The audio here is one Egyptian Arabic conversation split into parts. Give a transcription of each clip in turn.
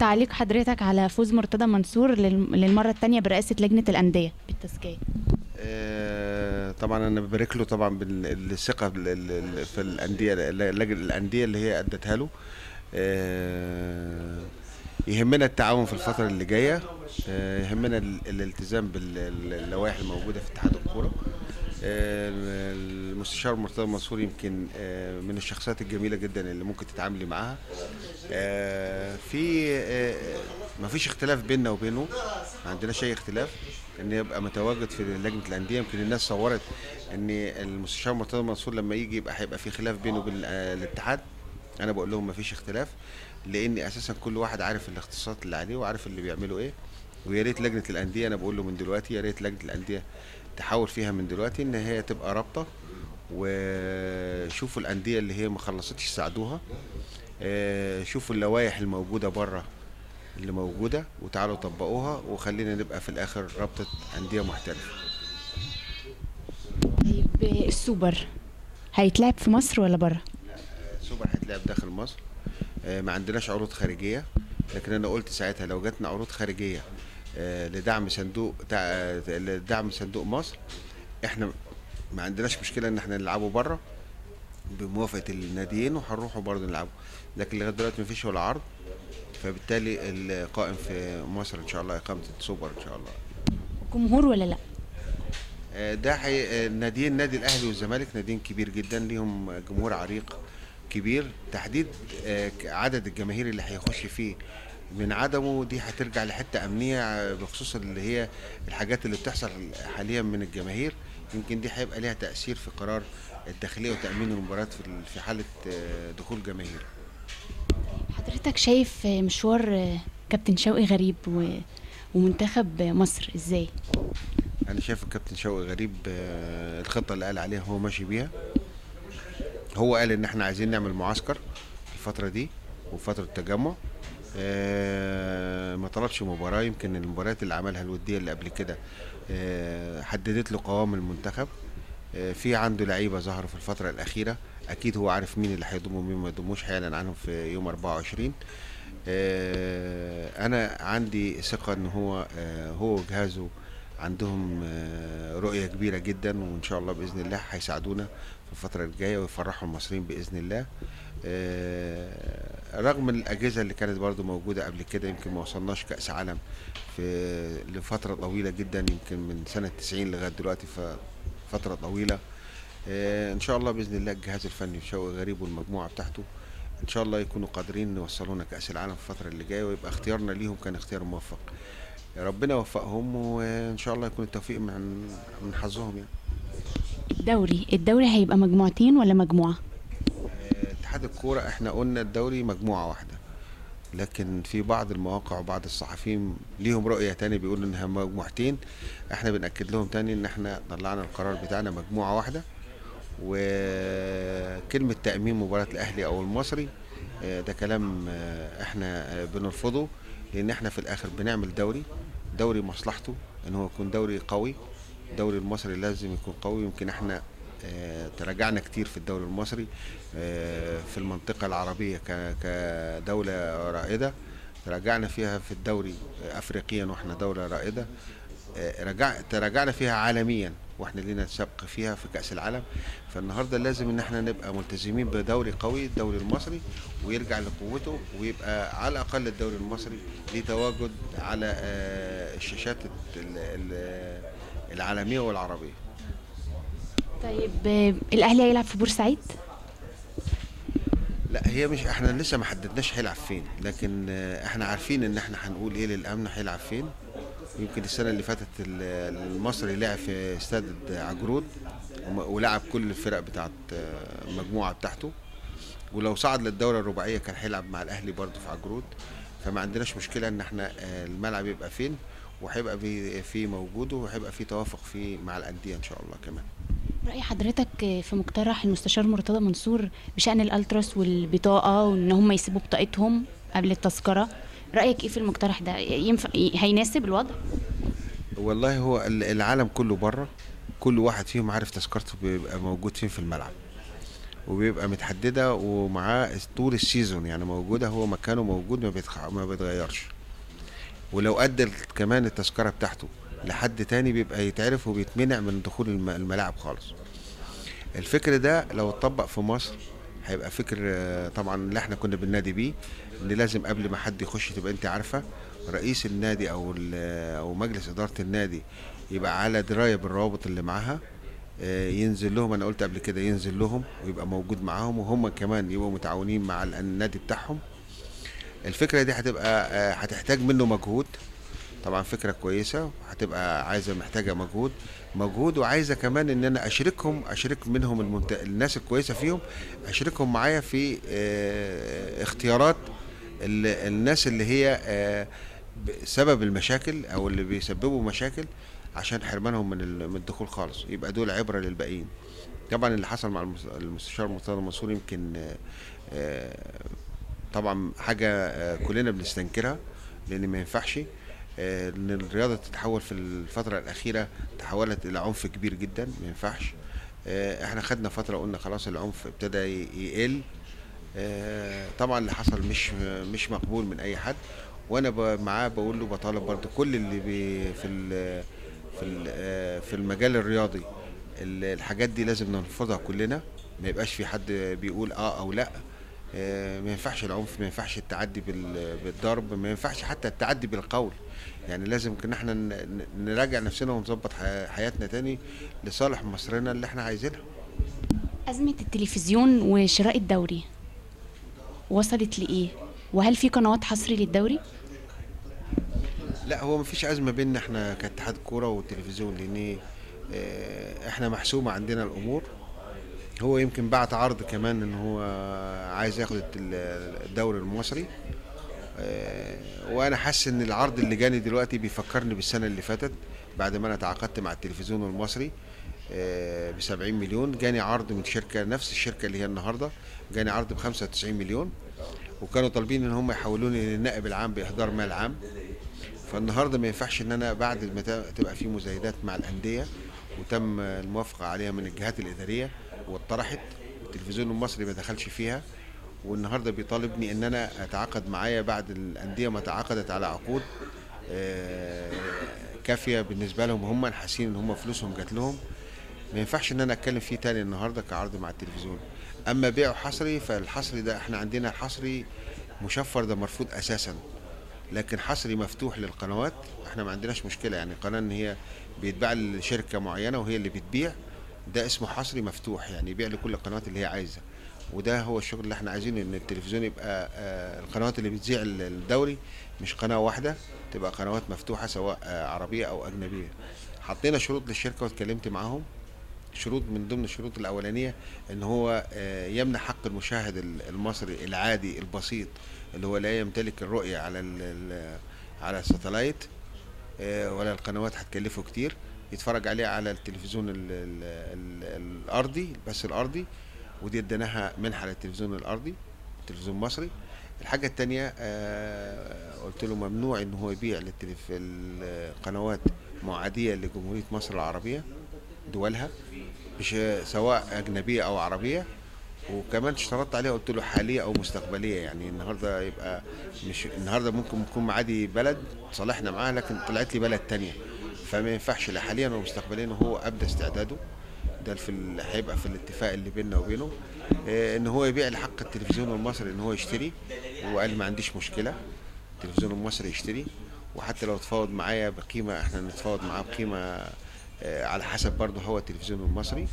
تعليق حضرتك على فوز مرتضى منصور للم- للمره الثانيه برئاسه لجنه الانديه بالتزكيه آه، طبعا انا ببارك له طبعا بالثقه بال- ال- ال- في الانديه اللجنه الانديه اللي هي ادتها له آه، يهمنا التعاون في الفتره اللي جايه آه، يهمنا ال- الالتزام باللوائح الموجوده في اتحاد الكوره آه، المستشار مرتضى منصور يمكن آه، من الشخصيات الجميله جدا اللي ممكن تتعاملي معاها آه، في آه، ما فيش اختلاف بيننا وبينه ما عندناش اي اختلاف ان يبقى متواجد في لجنه الانديه يمكن الناس صورت ان المستشار مرتضى منصور لما يجي يبقى هيبقى في خلاف بينه وبين آه، الاتحاد انا بقول لهم ما فيش اختلاف لان اساسا كل واحد عارف الاختصاصات اللي عليه وعارف اللي بيعملوا ايه ويا ريت لجنه الانديه انا بقول له من دلوقتي يا ريت لجنه الانديه تحاول فيها من دلوقتي ان هي تبقى رابطه وشوفوا الانديه اللي هي ما خلصتش ساعدوها آه، شوفوا اللوائح الموجوده بره اللي موجوده وتعالوا طبقوها وخلينا نبقى في الاخر رابطه انديه محترفه طيب السوبر هيتلعب في مصر ولا بره سوبر هيتلعب داخل مصر آه، ما عندناش عروض خارجيه لكن انا قلت ساعتها لو جاتنا عروض خارجيه آه، لدعم صندوق تع- لدعم صندوق مصر احنا ما عندناش مشكله ان احنا نلعبه بره بموافقه الناديين وهنروحوا برضه نلعبه لكن لغايه دلوقتي ما فيش ولا عرض فبالتالي القائم في مصر ان شاء الله اقامه السوبر ان شاء الله جمهور ولا لا آه، ده حي... آه، ناديين النادي الاهلي والزمالك ناديين كبير جدا ليهم جمهور عريق كبير تحديد آه، ك- عدد الجماهير اللي هيخش فيه من عدمه دي هترجع لحته امنيه آه، بخصوص اللي هي الحاجات اللي بتحصل حاليا من الجماهير يمكن دي هيبقى ليها تاثير في قرار الداخليه وتامين المباريات في ال- في حاله آه، دخول جماهير حضرتك شايف مشوار كابتن شوقي غريب و... ومنتخب مصر ازاي انا شايف الكابتن شوقي غريب آه، الخطه اللي قال عليها هو ماشي بيها هو قال ان احنا عايزين نعمل معسكر الفتره دي وفتره التجمع آه، ما طلبش مباراه يمكن المباريات اللي عملها الوديه اللي قبل كده آه، حددت له قوام المنتخب آه، في عنده لعيبه ظهروا في الفتره الاخيره اكيد هو عارف مين اللي هيضمه ومين ما يضموش هيعلن عنهم في يوم 24 آه، انا عندي ثقه ان هو آه، هو وجهازه عندهم آه، رؤيه كبيره جدا وان شاء الله باذن الله هيساعدونا في الفتره الجايه ويفرحوا المصريين باذن الله آه، رغم الاجهزه اللي كانت برضو موجوده قبل كده يمكن ما وصلناش كاس عالم في لفتره طويله جدا يمكن من سنه 90 لغايه دلوقتي ففتره طويله آه، ان شاء الله باذن الله الجهاز الفني شوقي غريب والمجموعه بتاعته ان شاء الله يكونوا قادرين يوصلونا كاس العالم في الفتره اللي جايه ويبقى اختيارنا ليهم كان اختيار موفق ربنا يوفقهم وان شاء الله يكون التوفيق من من حظهم يعني الدوري الدوري هيبقى مجموعتين ولا مجموعه آه، اتحاد الكوره احنا قلنا الدوري مجموعه واحده لكن في بعض المواقع وبعض الصحفيين ليهم رؤيه تاني بيقولوا انها مجموعتين احنا بناكد لهم تاني ان احنا طلعنا القرار بتاعنا مجموعه واحده وكلمه تامين مباراه الاهلي او المصري آه، ده كلام آه، احنا آه، بنرفضه لان احنا في الاخر بنعمل دوري دوري مصلحته ان هو يكون دوري قوي الدوري المصري لازم يكون قوي يمكن احنا آه، تراجعنا كتير في الدوري المصري آه، في المنطقة العربية ك- كدولة رائدة تراجعنا فيها في الدوري آه، أفريقيا واحنا دولة رائدة آه، رجع تراجعنا فيها عالميا واحنا لينا سبق فيها في كأس العالم فالنهارده لازم ان احنا نبقى ملتزمين بدوري قوي الدوري المصري ويرجع لقوته ويبقى على الاقل الدوري المصري ليه تواجد على آه، الشاشات ال- ال- العالمية والعربية طيب آه، الاهلي هيلعب في بورسعيد لا هي مش احنا لسه ما حددناش هيلعب فين لكن آه، احنا عارفين ان احنا هنقول ايه للامن هيلعب فين يمكن السنه اللي فاتت ال- المصري لعب في استاد عجرود وم- ولعب كل الفرق بتاعت آه، المجموعه بتاعته ولو صعد للدوره الرباعيه كان هيلعب مع الاهلي برضه في عجرود فما عندناش مشكله ان احنا آه، الملعب يبقى فين وهيبقى في في موجود وهيبقى في توافق فيه مع الانديه ان شاء الله كمان رأي حضرتك في مقترح المستشار مرتضى منصور بشأن الألتراس والبطاقة وإن هم يسيبوا بطاقتهم قبل التذكرة رأيك إيه في المقترح ده ينفع هيناسب الوضع؟ والله هو ال- العالم كله بره كل واحد فيهم عارف تذكرته بيبقى موجود فين في الملعب وبيبقى متحدده ومعاه طول السيزون يعني موجوده هو مكانه موجود ما بيتخ... ما بيتغيرش ولو ادى كمان التذكره بتاعته لحد تاني بيبقى يتعرف وبيتمنع من دخول الم- الملاعب خالص الفكر ده لو اتطبق في مصر هيبقى فكر آه، طبعا اللي احنا كنا بننادي بيه ان لازم قبل ما حد يخش تبقى انت عارفه رئيس النادي او ال- او مجلس اداره النادي يبقى على درايه بالروابط اللي معاها آه، ينزل لهم انا قلت قبل كده ينزل لهم ويبقى موجود معاهم وهم كمان يبقوا متعاونين مع ال- النادي بتاعهم الفكره دي هتبقى آه، هتحتاج منه مجهود طبعا فكره كويسه هتبقى عايزه محتاجه مجهود مجهود وعايزه كمان ان انا اشاركهم اشارك منهم المنت... الناس الكويسه فيهم اشاركهم معايا في آه، اختيارات ال... الناس اللي هي آه، ب- سبب المشاكل او اللي بيسببوا مشاكل عشان حرمانهم من ال- من الدخول خالص يبقى دول عبره للباقيين طبعا اللي حصل مع المس- المستشار مرتضى منصور يمكن آه، آه، طبعا حاجه آه، كلنا بنستنكرها لان ما ينفعش آه، ان الرياضه تتحول في الفتره الاخيره تحولت الى عنف كبير جدا ما ينفعش آه، احنا خدنا فتره قلنا خلاص العنف ابتدى ي- يقل آه، طبعا اللي حصل مش مش مقبول من اي حد وانا ب- معاه بقول له بطالب برضو كل اللي بي في ال- في ال- آه، في المجال الرياضي ال- الحاجات دي لازم ننفذها كلنا ما يبقاش في حد بيقول اه او لا آه، ما ينفعش العنف ما ينفعش التعدي بال- بالضرب ما ينفعش حتى التعدي بالقول يعني لازم كنا احنا ن- ن- نراجع نفسنا ونظبط ح- حياتنا تاني لصالح مصرنا اللي احنا عايزينها أزمة التلفزيون وشراء الدوري وصلت لإيه؟ وهل في قنوات حصري للدوري؟ لا هو مفيش أزمة بيننا احنا كاتحاد كورة والتلفزيون لأن اه، احنا محسومة عندنا الأمور هو يمكن بعت عرض كمان ان هو عايز ياخد الت- الدوري المصري اه، وانا حاسس ان العرض اللي جاني دلوقتي بيفكرني بالسنة اللي فاتت بعد ما انا تعاقدت مع التلفزيون المصري ب 70 مليون جاني عرض من شركة نفس الشركة اللي هي النهاردة جاني عرض ب 95 مليون وكانوا طالبين ان هم يحولوني للنائب العام باهدار مال عام فالنهارده ما ينفعش ان انا بعد ما ت- تبقى في مزايدات مع الانديه وتم الموافقه عليها من الجهات الاداريه واتطرحت التلفزيون المصري ما دخلش فيها والنهارده بيطالبني ان انا اتعاقد معايا بعد الانديه ما تعاقدت على عقود آه، كافيه بالنسبه لهم هم حاسين ان هم فلوسهم جات لهم ما ينفعش ان انا اتكلم فيه تاني النهارده كعرض مع التلفزيون اما بيعه حصري فالحصري ده احنا عندنا الحصري مشفر ده مرفوض اساسا لكن حصري مفتوح للقنوات احنا ما عندناش مشكله يعني قناه ان هي بيتباع لشركه معينه وهي اللي بتبيع ده اسمه حصري مفتوح يعني يبيع لكل القنوات اللي هي عايزه وده هو الشغل اللي احنا عايزينه ان التلفزيون يبقى آه، القنوات اللي بتذيع ال- الدوري مش قناه واحده تبقى قنوات مفتوحه سواء آه، عربيه او اجنبيه حطينا شروط للشركه واتكلمت معاهم شروط من ضمن الشروط الاولانيه ان هو آه، يمنح حق المشاهد ال- المصري العادي البسيط اللي هو لا يمتلك الرؤيه على ال- ال- على الساتلايت آه، ولا القنوات هتكلفه كتير يتفرج عليه على التلفزيون ال ال ال الارضي البث الارضي ودي اديناها منحه للتلفزيون الارضي التلفزيون المصري الحاجه التانية آه، قلت له ممنوع ان هو يبيع للتلف القنوات معاديه لجمهوريه مصر العربيه دولها مش سواء اجنبيه او عربيه وكمان اشترطت عليه قلت له حاليه او مستقبليه يعني النهارده يبقى مش النهارده ممكن يكون معادي بلد صالحنا معاها لكن طلعت لي بلد تانية فما ينفعش لا حاليا ولا مستقبليا وهو ابدى استعداده ده في ال... هيبقى في الاتفاق اللي بيننا وبينه آه، ان هو يبيع لحق التلفزيون المصري ان هو يشتري وقال ما عنديش مشكله التلفزيون المصري يشتري وحتى لو تفاوض معايا بقيمه احنا نتفاوض معاه بقيمه آه، على حسب برضه هو التلفزيون المصري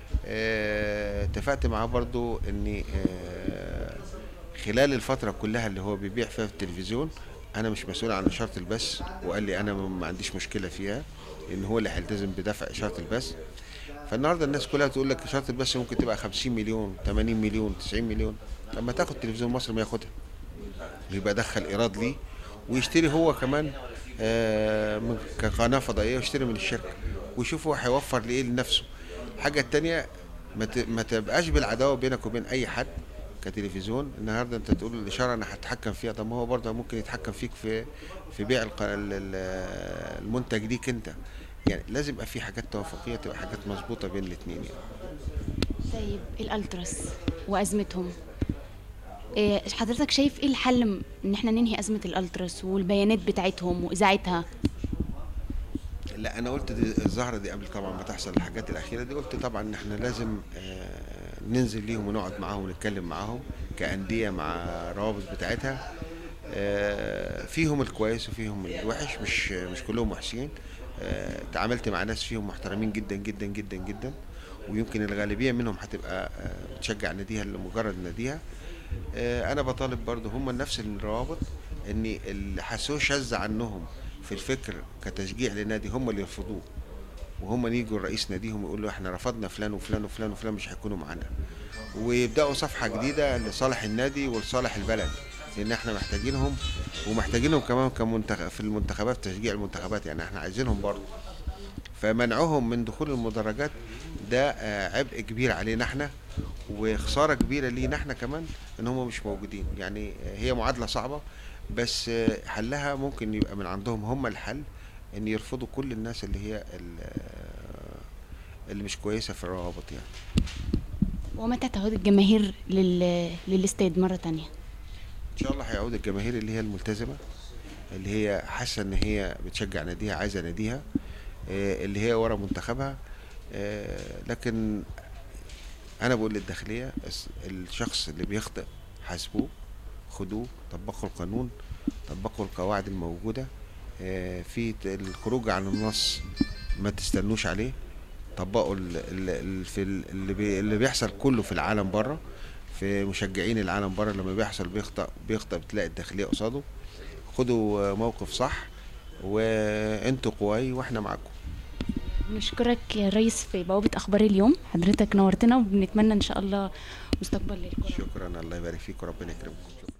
آه، اتفقت معاه برضه اني آه، خلال الفتره كلها اللي هو بيبيع فيها في التلفزيون انا مش مسؤول عن اشاره البث وقال لي انا ما عنديش مشكله فيها لان هو اللي هيلتزم بدفع اشاره البث فالنهارده الناس كلها تقول لك اشاره البث ممكن تبقى 50 مليون 80 مليون 90 مليون لما تاخد تلفزيون مصر ما ياخدها يبقى دخل ايراد ليه ويشتري هو كمان آه، من كقناه فضائيه ويشتري من الشركه ويشوف هو هيوفر لايه لنفسه الحاجه التانية ما ت- ما تبقاش بالعداوه بينك وبين اي حد كتلفزيون النهارده انت تقول الاشاره انا هتحكم فيها طب ما هو برضه ممكن يتحكم فيك في في بيع الق- ال- ال- المنتج ليك انت يعني لازم يبقى في حاجات توافقيه تبقى حاجات مظبوطه بين الاثنين يعني طيب الالتراس وازمتهم إيه حضرتك شايف ايه الحل م- ان احنا ننهي ازمه الالتراس والبيانات بتاعتهم واذاعتها لا انا قلت دي الظاهره دي قبل طبعا ما تحصل الحاجات الاخيره دي قلت طبعا ان احنا لازم آه، ننزل ليهم ونقعد معاهم ونتكلم معاهم كانديه مع روابط بتاعتها آه، فيهم الكويس وفيهم الوحش مش مش كلهم وحشين آه، تعاملت مع ناس فيهم محترمين جدا جدا جدا جدا ويمكن الغالبيه منهم هتبقى آه، بتشجع ناديها لمجرد ناديها آه، انا بطالب برضه هم نفس الروابط ان اللي حسوه شاذ عنهم في الفكر كتشجيع لنادي هم اللي يرفضوه وهم اللي يجوا رئيس ناديهم يقولوا احنا رفضنا فلان وفلان وفلان وفلان مش هيكونوا معانا ويبداوا صفحه جديده لصالح النادي ولصالح البلد لان احنا محتاجينهم ومحتاجينهم كمان كمنتخب في المنتخبات تشجيع المنتخبات يعني احنا عايزينهم برضه فمنعهم من دخول المدرجات ده آه، عبء كبير علينا احنا وخساره كبيره لينا احنا كمان ان هم مش موجودين يعني آه، هي معادله صعبه بس آه، حلها ممكن يبقى من عندهم هم الحل ان يرفضوا كل الناس اللي هي ال- آه، اللي مش كويسه في الروابط يعني ومتى تعود الجماهير لل... للاستاد مره تانية ان شاء الله هيعود الجماهير اللي هي الملتزمه اللي هي حاسه ان هي بتشجع ناديها عايزه ناديها آه، اللي هي ورا منتخبها آه، لكن انا بقول للداخليه الس- الشخص اللي بيخطئ حاسبوه خدوه طبقوا القانون طبقوا القواعد الموجوده آه، في ت- الخروج عن النص ما تستنوش عليه طبقوا ال- ال- ال- في ال- اللي, بي اللي بيحصل كله في العالم بره في مشجعين العالم بره لما بيحصل بيخطأ بيخطأ بتلاقي الداخليه قصاده خدوا آه، موقف صح وانتوا قواي واحنا معاكم نشكرك يا ريس في بوابه اخبار اليوم حضرتك نورتنا وبنتمنى ان شاء الله مستقبل للكره شكرا الله يبارك فيكم ربنا يكرمكم شكرا